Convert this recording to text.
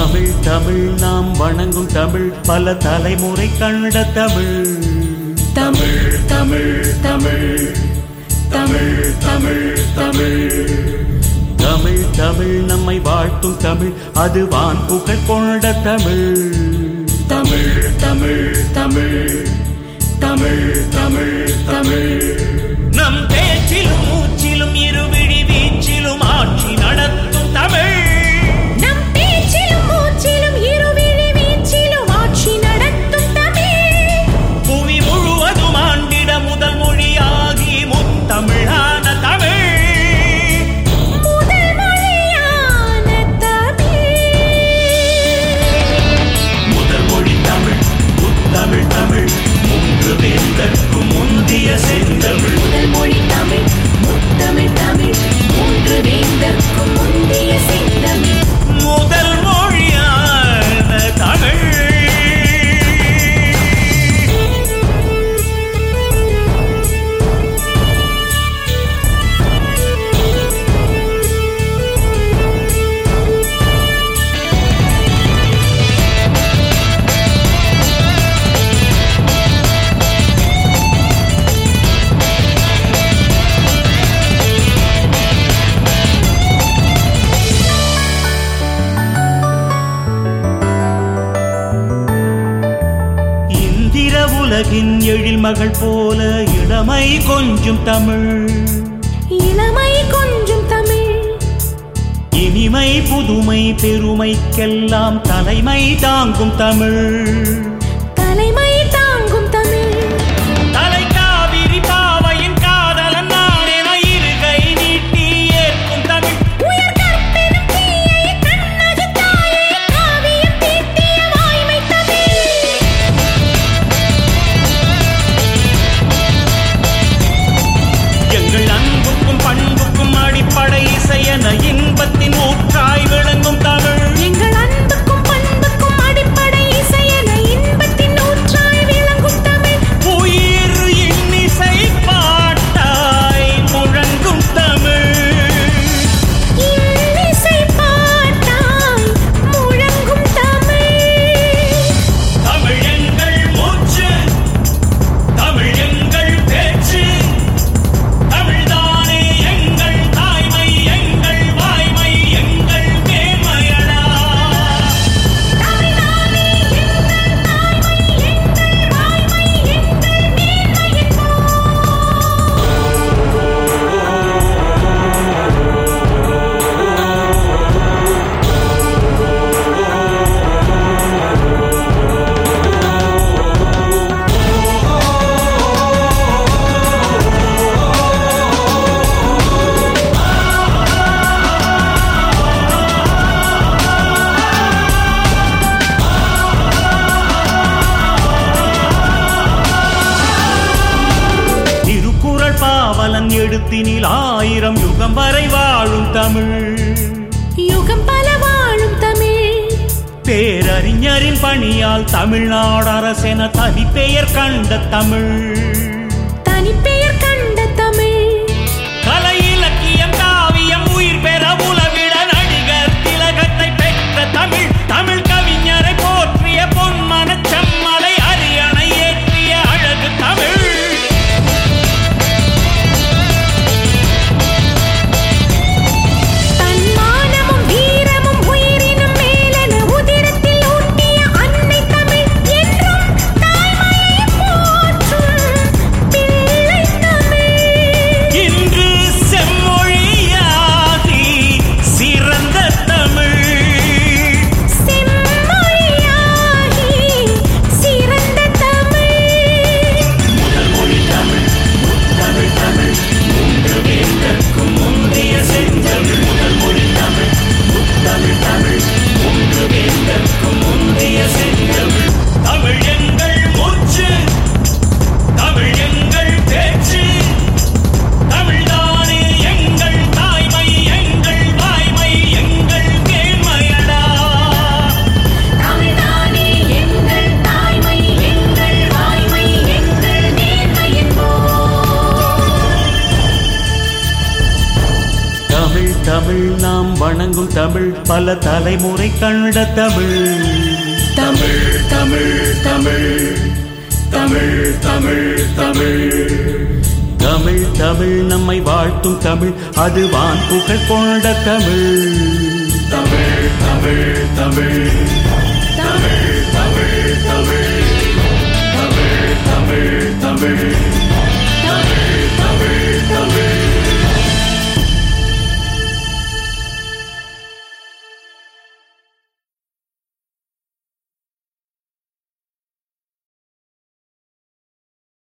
தமிழ் தமிழ் நாம் வணங்கும் தமிழ் பல தலைமுறை கண்ட தமிழ் தமிழ் தமிழ் தமிழ் தமிழ் தமிழ் தமிழ் தமிழ் தமிழ் நம்மை வாழ்த்தும் தமிழ் அது வான் புகழ் கொண்ட தமிழ் தமிழ் தமிழ் தமிழ் தமிழ் தமிழ் தமிழ் நம் பேச்சிலும் மூச்சிலும் இருவிழி வீச்சிலும் ஆட்சி நடத்தும் தமிழ் நம் பேச்சிலும் மூச்சிலும் இருவிழி வீச்சிலும் ஆட்சி நடத்தும் தமிழ் புவி முழுவதும் ஆண்டிட முதல் மொழியாகி முத்தமிழான தமிழ் முதல் மொழியான தமிழ் முதல் மொழி தமிழ் முத்தமிழ் தமிழ் மூன்று வேந்தர்க்கும் முந்திய செந்தமிழ் முதல் மொழி தமிழ் முத்தமிழ் தமிழ் மூன்று வேந்தர்க்கும் முந்திய செந்தமிழ் முதல் மொழியான தமிழ் இந்திர உலகின் எழில் மகள் போல இளமை கொஞ்சும் தமிழ் இளமை கொஞ்சம் தமிழ் இனிமை புதுமை பெருமைக்கெல்லாம் தலைமை தாங்கும் தமிழ் தலைமை தாங்கும் தமிழ் தலை காவிரி பாவையின் காதலன் நான் என இருகை நீட்டி ஏற்கும் தமிழ் உயர் கற்பினும் தீயை கண்ணகி தாயை காவியம் தீட்டிய வாய்மை தமிழ் எங்கள் அன்புக்கும் பண்புக்கும் அடிப்படை இசையன இன்பத்தின் ஊற்றாய் விளங்கும் தமிழ் எங்கள் அன்புக்கும் பண்புக்கும் அடிப்படை இசையென இன்பத்தின் ஊற்றாய் விளங்கும் தமிழ் உயிர் இன்னிசை பாட்டாய் முழங்கும் தமிழ் இன்னிசை பாட்டாய் முழங்கும் தமிழ் தமிழ் எங்கள் மூச்சு தமிழ் எங்கள் பேச்சு தமிழ்தானே எங்கள் தாய்மை எங்கள் வாய்மை எங்கள் மேன்மையடா தமிழ்தானே எங்கள் தாய்மை எங்கள் வாய்மை எங்கள் மேன்மை என்போம் திருக்குறள் பாவலன் எழுத்தினில் ஆயிரம் யுகம் வரை வாழும் தமிழ் யுகம் பல வாழும் தமிழ் பேரறிஞரின் பணியால் தமிழ்நாடு அரசென தனி பெயர் கண்ட தமிழ் தனிப்பெயர் கண்ட தமிழ் கலை இலக்கியம் காவியம் உயிர் பெற உலவிட நடிகர் திலகத்தை பெற்ற தமிழ் தமிழ் கவிஞரை போற்றிய பொன்மனச் செம்மலை அரியணை ஏற்றிய அழகு தமிழ் தன்மானமும் வீரமும் உயிரினும் மேலென உதிரத்தில் ஊட்டிய அன்னை தமிழ் என்றும் தாய்மையை போற்றும் வணங்கும் தமிழ் பல தலைமுறை கண்ட தமிழ் தமிழ் தமிழ் தமிழ் தமிழ் தமிழ் தமிழ் தமிழ் தமிழ் நம்மை வாழ்த்தும் தமிழ் அது வான் புகழ் கொண்ட தமிழ் தமிழ் தமிழ் தமிழ் தமிழ் தமிழ் தமிழ் தமிழ் தமிழ் தமிழ்